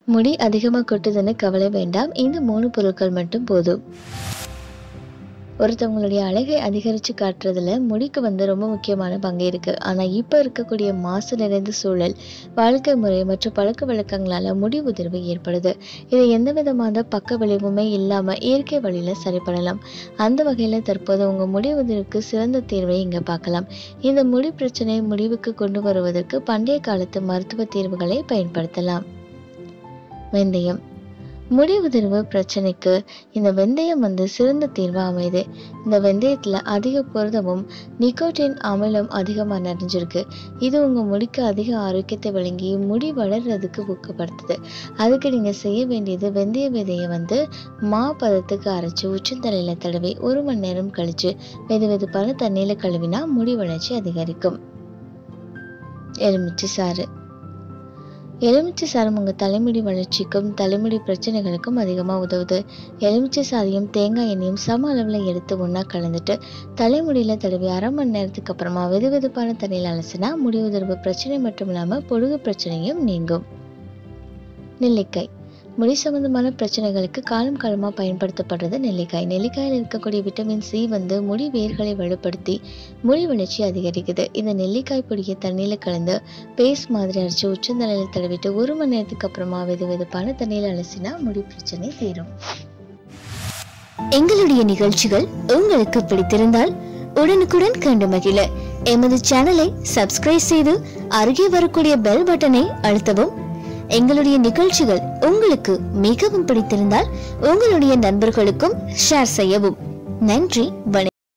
முடி அதிகமாக கொட்டுதுன்னு கவலை வேண்டாம் இந்த மூணு பொருட்கள் மட்டும் போதும் ஒருத்தவங்களுடைய அழகை அதிகரித்து காட்டுறதுல முடிக்கு வந்து ரொம்ப முக்கியமான பங்கு இருக்கு ஆனால் இப்போ இருக்கக்கூடிய மாசு நிறைந்த சூழல் வாழ்க்கை முறை மற்றும் பழக்க வழக்கங்களால முடி உதிர்வு ஏற்படுது இது எந்த விதமான பக்க விளைவுமே இல்லாமல் இயற்கை வழியில் சரி பண்ணலாம் அந்த வகையில் தற்போது உங்கள் முடி உதிர்வுக்கு சிறந்த தீர்வை இங்கே பார்க்கலாம் இந்த முடி பிரச்சனையை முடிவுக்கு கொண்டு வருவதற்கு பண்டைய காலத்து மருத்துவ தீர்வுகளை பயன்படுத்தலாம் வெந்தயம் முடி உதிர்வு பிரச்சனைக்கு இந்த வெந்தயம் வந்து சிறந்த தீர்வா அமையுது இந்த வெந்தயத்துல அதிக புரதமும் நிக்கோட்டின் அமிலம் அதிகமாக நிறைஞ்சிருக்கு இது உங்க முடிக்கு அதிக ஆரோக்கியத்தை வழங்கி முடி வளர்றதுக்கு ஊக்கப்படுத்துது அதுக்கு நீங்க செய்ய வேண்டியது வெந்தய விதையை வந்து மா பதத்துக்கு அரைச்சு உச்சந்தலையில தடவி ஒரு மணி நேரம் கழிச்சு வெது வெதுப்பான தண்ணியில கழுவினா முடி வளர்ச்சி அதிகரிக்கும் எலுமிச்சை சாறு எலுமிச்சை சாரம் உங்கள் தலைமுடி வளர்ச்சிக்கும் தலைமுடி பிரச்சனைகளுக்கும் அதிகமாக உதவுது எலுமிச்சை சாதியும் தேங்காய் எண்ணெயும் சம அளவில் எடுத்து ஒன்றா கலந்துட்டு தலைமுடியில் தடவி அரை மணி நேரத்துக்கு அப்புறமா வெது வெதுப்பான தண்ணியில் அலசினா முடி உதிர்வு பிரச்சனை மட்டும் இல்லாமல் பொடுகு பிரச்சனையும் நீங்கும் நெல்லிக்காய் முடி சம்பந்தமான பிரச்சனைகளுக்கு காலம் காலமாக பயன்படுத்தப்படுறது நெல்லிக்காய் நெல்லிக்காயில் இருக்கக்கூடிய விட்டமின் சி வந்து முடி வேர்களை வலுப்படுத்தி முடி வளர்ச்சி அதிகரிக்குது இந்த நெல்லிக்காய் பொடியை தண்ணியில் கலந்து பேஸ்ட் மாதிரி அரைச்சி உச்சந்தலையில் தடவிட்டு ஒரு மணி நேரத்துக்கு அப்புறமா வெது வெதுப்பான தண்ணியில் அலசினா முடி பிரச்சனை தீரும் எங்களுடைய நிகழ்ச்சிகள் உங்களுக்கு பிடித்திருந்தால் உடனுக்குடன் கண்டு மகிழ எமது சேனலை சப்ஸ்கிரைப் செய்து அருகே வரக்கூடிய பெல் பட்டனை அழுத்தவும் எங்களுடைய நிகழ்ச்சிகள் உங்களுக்கு மிகவும் பிடித்திருந்தால் உங்களுடைய நண்பர்களுக்கும் ஷேர் செய்யவும் நன்றி வணக்கம்